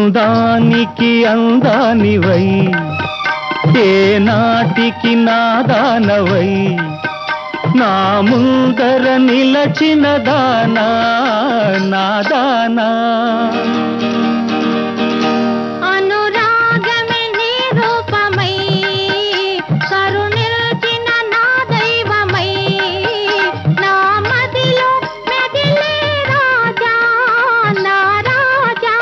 అందానికి అందానివై ఏ నాటికి నాదానవై నా ముందర నిలచిన దానా నాదానా అనురాగమే నీ రూపమై కరుణిల్చిన నా దైవమై నా మదిలో మెదిలే రాజా నా రాజా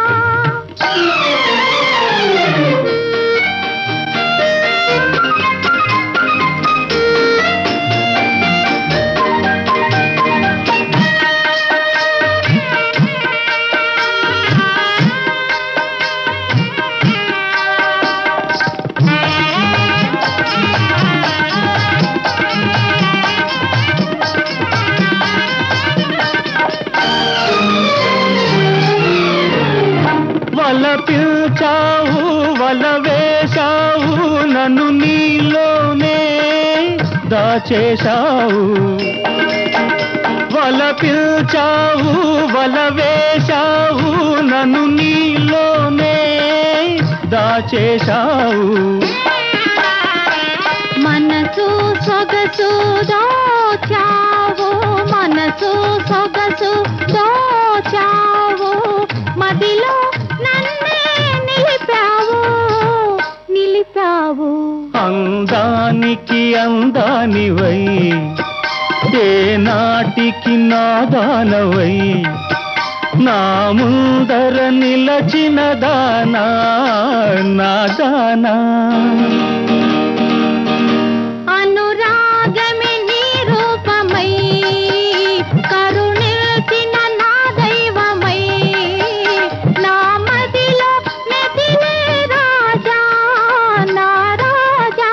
వల పిల్చావు వల వేశావు నన్ను నీలోనే దాచేశావు వల పిల్చావు వల వేశావు నన్ను నీలోనే దాచేశావు మనసు సొగసు దోచావు మనసు సొగసు దోచావు మదిలో నన్నే నిలిపావు నిలిపావు అందానికి అందానివై ఏ నాటికి నాదానవై నా ముందర నిలచిన దానా నాదానా అనురాగమే నీ రూపమై కరుణిల్చిన నా దైవమై నా మదిలో మెదిలే రాజా నా రాజా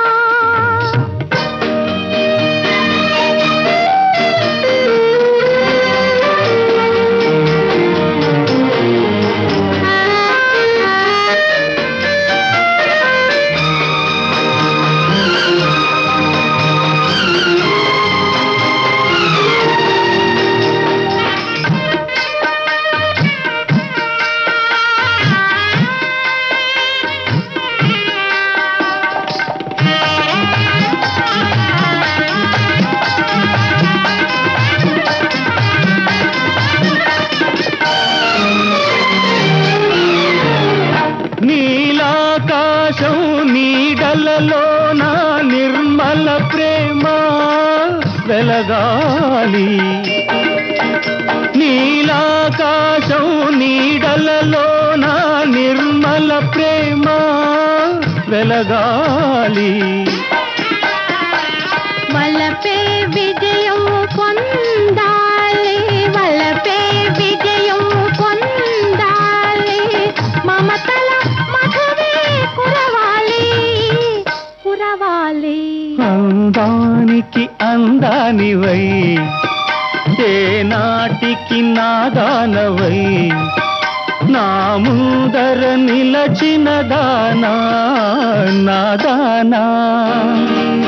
నీలాకాశం నీడలలో నా నిర్మల ప్రేమ వెలగాలి నీలాకాశం నీడలలో నా నిర్మల ప్రేమ వెలగాలి వలపే విజయం పొందాలి వలపే విజయం పొందాలి మమతల మధువే కురవాలి కురవాలి అందానికి అందానివై ఏ నాటికి నాదానవై నా ముందర నిలచిన దానా నాదానా